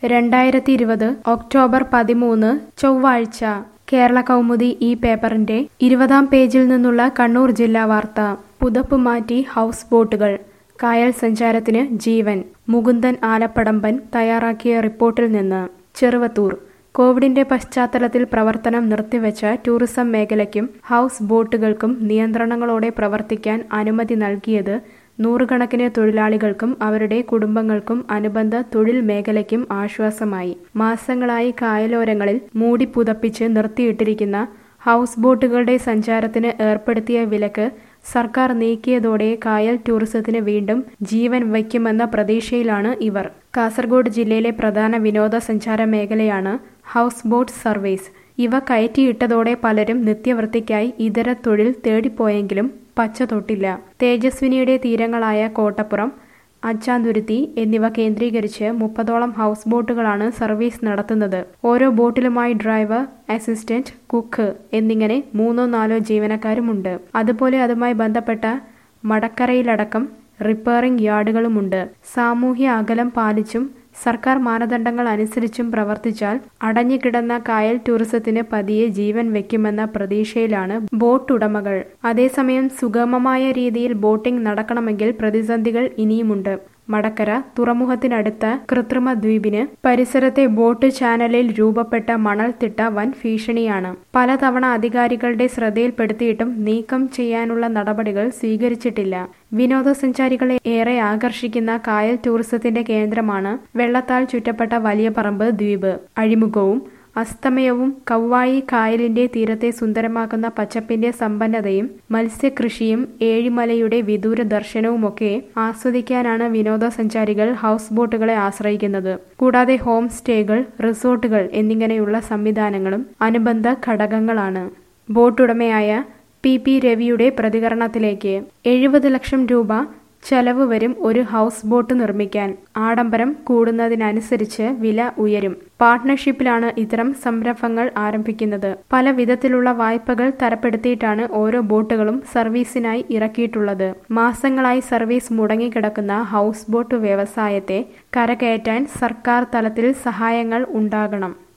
രണ്ടായിരത്തി ഇരുപത് ഒക്ടോബർ പതിമൂന്ന് ചൊവ്വാഴ്ച കേരള കൗമുദി ഈ പേപ്പറിന്റെ ഇരുപതാം പേജിൽ നിന്നുള്ള കണ്ണൂർ ജില്ലാ വാർത്ത പുതപ്പ് മാറ്റി ഹൗസ് ബോട്ടുകൾ കായൽ സഞ്ചാരത്തിന് ജീവൻ മുകുന്ദൻ ആലപ്പടമ്പൻ തയ്യാറാക്കിയ റിപ്പോർട്ടിൽ നിന്ന് ചെറുവത്തൂർ കോവിഡിന്റെ പശ്ചാത്തലത്തിൽ പ്രവർത്തനം നിർത്തിവെച്ച ടൂറിസം മേഖലയ്ക്കും ഹൗസ് ബോട്ടുകൾക്കും നിയന്ത്രണങ്ങളോടെ പ്രവർത്തിക്കാൻ അനുമതി നൽകിയത് നൂറുകണക്കിന് തൊഴിലാളികൾക്കും അവരുടെ കുടുംബങ്ങൾക്കും അനുബന്ധ തൊഴിൽ മേഖലയ്ക്കും ആശ്വാസമായി മാസങ്ങളായി കായലോരങ്ങളിൽ മൂടി പുതപ്പിച്ച് നിർത്തിയിട്ടിരിക്കുന്ന ഹൗസ് ബോട്ടുകളുടെ സഞ്ചാരത്തിന് ഏർപ്പെടുത്തിയ വിലക്ക് സർക്കാർ നീക്കിയതോടെ കായൽ ടൂറിസത്തിന് വീണ്ടും ജീവൻ വയ്ക്കുമെന്ന പ്രതീക്ഷയിലാണ് ഇവർ കാസർഗോഡ് ജില്ലയിലെ പ്രധാന വിനോദസഞ്ചാര മേഖലയാണ് ഹൗസ് ബോട്ട് സർവീസ് ഇവ കയറ്റിയിട്ടതോടെ പലരും നിത്യവൃത്തിക്കായി ഇതര തൊഴിൽ തേടിപ്പോയെങ്കിലും പച്ച തൊട്ടില്ല തേജസ്വിനിയുടെ തീരങ്ങളായ കോട്ടപ്പുറം അച്ചാന്തുരുത്തി എന്നിവ കേന്ദ്രീകരിച്ച് മുപ്പതോളം ഹൗസ് ബോട്ടുകളാണ് സർവീസ് നടത്തുന്നത് ഓരോ ബോട്ടിലുമായി ഡ്രൈവർ അസിസ്റ്റന്റ് കുക്ക് എന്നിങ്ങനെ മൂന്നോ നാലോ ജീവനക്കാരുമുണ്ട് അതുപോലെ അതുമായി ബന്ധപ്പെട്ട മടക്കരയിലടക്കം റിപ്പയറിംഗ് യാർഡുകളുമുണ്ട് സാമൂഹ്യ അകലം പാലിച്ചും സർക്കാർ മാനദണ്ഡങ്ങൾ അനുസരിച്ചും പ്രവർത്തിച്ചാൽ അടഞ്ഞുകിടന്ന കായൽ ടൂറിസത്തിന് പതിയെ ജീവൻ വെക്കുമെന്ന പ്രതീക്ഷയിലാണ് ബോട്ട് ഉടമകൾ അതേസമയം സുഗമമായ രീതിയിൽ ബോട്ടിംഗ് നടക്കണമെങ്കിൽ പ്രതിസന്ധികൾ ഇനിയുമുണ്ട് മടക്കര തുറമുഖത്തിനടുത്ത കൃത്രിമ ദ്വീപിന് പരിസരത്തെ ബോട്ട് ചാനലിൽ രൂപപ്പെട്ട മണൽത്തിട്ട വൻ ഭീഷണിയാണ് പലതവണ അധികാരികളുടെ ശ്രദ്ധയിൽപ്പെടുത്തിയിട്ടും നീക്കം ചെയ്യാനുള്ള നടപടികൾ സ്വീകരിച്ചിട്ടില്ല വിനോദസഞ്ചാരികളെ ഏറെ ആകർഷിക്കുന്ന കായൽ ടൂറിസത്തിന്റെ കേന്ദ്രമാണ് വെള്ളത്താൽ ചുറ്റപ്പെട്ട വലിയ പറമ്പ് ദ്വീപ് അഴിമുഖവും അസ്തമയവും കൗവായി കായലിന്റെ തീരത്തെ സുന്ദരമാക്കുന്ന പച്ചപ്പിന്റെ സമ്പന്നതയും മത്സ്യകൃഷിയും ഏഴിമലയുടെ വിദൂര ദർശനവുമൊക്കെ ആസ്വദിക്കാനാണ് വിനോദസഞ്ചാരികൾ ഹൗസ് ബോട്ടുകളെ ആശ്രയിക്കുന്നത് കൂടാതെ ഹോം സ്റ്റേകൾ റിസോർട്ടുകൾ എന്നിങ്ങനെയുള്ള സംവിധാനങ്ങളും അനുബന്ധ ഘടകങ്ങളാണ് ബോട്ടുടമയായ പി പി രവിയുടെ പ്രതികരണത്തിലേക്ക് എഴുപത് ലക്ഷം രൂപ ചെലവ് വരും ഒരു ഹൗസ് ബോട്ട് നിർമ്മിക്കാൻ ആഡംബരം കൂടുന്നതിനനുസരിച്ച് വില ഉയരും പാർട്ട്ണർഷിപ്പിലാണ് ഇത്തരം സംരംഭങ്ങൾ ആരംഭിക്കുന്നത് പല വിധത്തിലുള്ള വായ്പകൾ തരപ്പെടുത്തിയിട്ടാണ് ഓരോ ബോട്ടുകളും സർവീസിനായി ഇറക്കിയിട്ടുള്ളത് മാസങ്ങളായി സർവീസ് മുടങ്ങിക്കിടക്കുന്ന ഹൗസ് ബോട്ട് വ്യവസായത്തെ കരകയറ്റാൻ സർക്കാർ തലത്തിൽ സഹായങ്ങൾ ഉണ്ടാകണം